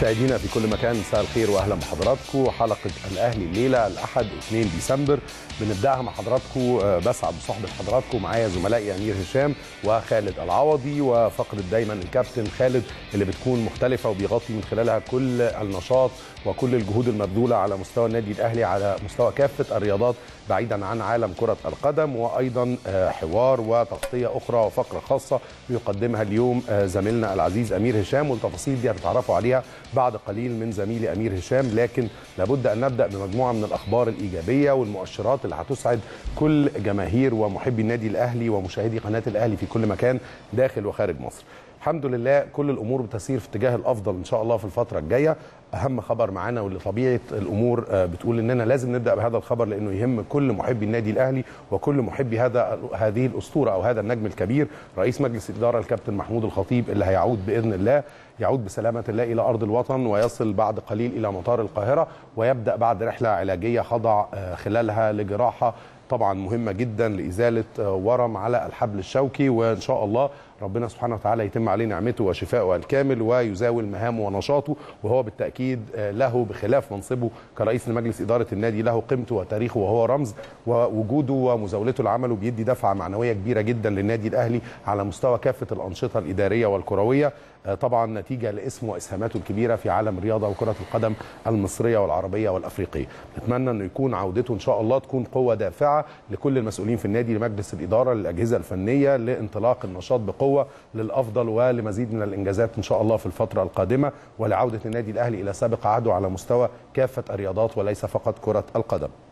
مشاهدينا في كل مكان مساء الخير واهلا بحضراتكم حلقه الاهلي الليله الاحد 2 ديسمبر بنبداها مع حضراتكم بسعد بصحبه حضراتكم معايا زملائي امير هشام وخالد العوضي وفقره دايما الكابتن خالد اللي بتكون مختلفه وبيغطي من خلالها كل النشاط وكل الجهود المبذوله على مستوى النادي الاهلي على مستوى كافه الرياضات بعيدا عن عالم كره القدم وايضا حوار وتغطيه اخرى وفقره خاصه بيقدمها اليوم زميلنا العزيز امير هشام والتفاصيل دي هتتعرفوا عليها بعد قليل من زميلي امير هشام لكن لابد ان نبدا بمجموعه من الاخبار الايجابيه والمؤشرات اللي هتسعد كل جماهير ومحبي النادي الاهلي ومشاهدي قناه الاهلي في كل مكان داخل وخارج مصر. الحمد لله كل الامور بتسير في اتجاه الافضل ان شاء الله في الفتره الجايه اهم خبر معانا واللي طبيعه الامور بتقول اننا لازم نبدا بهذا الخبر لانه يهم كل محبي النادي الاهلي وكل محبي هذا هذه الاسطوره او هذا النجم الكبير رئيس مجلس الاداره الكابتن محمود الخطيب اللي هيعود باذن الله يعود بسلامه الله الى ارض الوطن ويصل بعد قليل الى مطار القاهره ويبدا بعد رحله علاجيه خضع خلالها لجراحه طبعا مهمه جدا لازاله ورم على الحبل الشوكي وان شاء الله ربنا سبحانه وتعالى يتم عليه نعمته وشفائه الكامل ويزاول مهامه ونشاطه وهو بالتاكيد له بخلاف منصبه كرئيس لمجلس اداره النادي له قيمته وتاريخه وهو رمز ووجوده ومزاولته لعمله بيدي دفعه معنويه كبيره جدا للنادي الاهلي على مستوى كافه الانشطه الاداريه والكرويه طبعا نتيجه لاسمه واسهاماته الكبيره في عالم الرياضه وكره القدم المصريه والعربيه والافريقيه نتمنى انه يكون عودته ان شاء الله تكون قوه دافعه لكل المسؤولين في النادي لمجلس الاداره للاجهزه الفنيه لانطلاق النشاط بقوه للافضل ولمزيد من الانجازات ان شاء الله في الفتره القادمه ولعوده النادي الاهلي الى سابق عهده على مستوى كافه الرياضات وليس فقط كره القدم